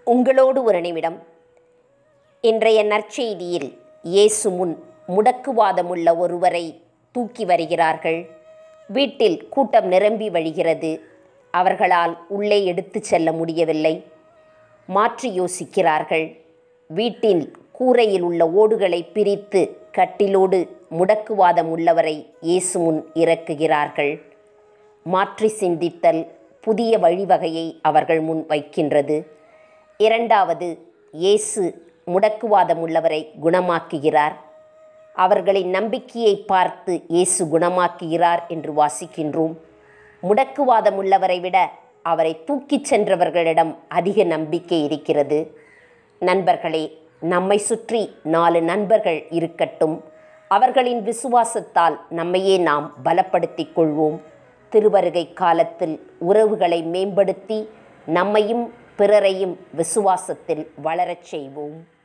உங்களோடு ஒரு நிமிடம் இன்றைய நற்செய்தியில் இயேசு முன் முடக்குவாதமுள்ள ஒருவரை தூக்கி வருகிறார்கள் வீட்டில் கூட்டம் நிரம்பி வழிகிறது அவர்களால் உள்ளே எடுத்துச் செல்ல முடியவில்லை மாற்றி யோசிக்கிறார்கள் வீட்டின் கூரையில் உள்ள ஓடுகளை பிரித்து கட்டிலோடு முடக்குவாதம் உள்ளவரை இயேசு முன் இறக்குகிறார்கள் மாற்றி சிந்தித்தல் புதிய வழிவகையை அவர்கள் முன் வைக்கின்றது இரண்டாவது இயேசு முடக்குவாதம் உள்ளவரை குணமாக்குகிறார் அவர்களின் நம்பிக்கையை பார்த்து இயேசு குணமாக்குகிறார் என்று வாசிக்கின்றோம் முடக்குவாதம் உள்ளவரை விட அவரை தூக்கிச் சென்றவர்களிடம் அதிக நம்பிக்கை இருக்கிறது நண்பர்களே நம்மை சுற்றி நாலு நண்பர்கள் இருக்கட்டும் அவர்களின் விசுவாசத்தால் நம்மையே நாம் பலப்படுத்திக் கொள்வோம் திருவருகை காலத்தில் உறவுகளை மேம்படுத்தி நம்மையும் பிறரையும் விசுவாசத்தில் வளரச் செய்வோம்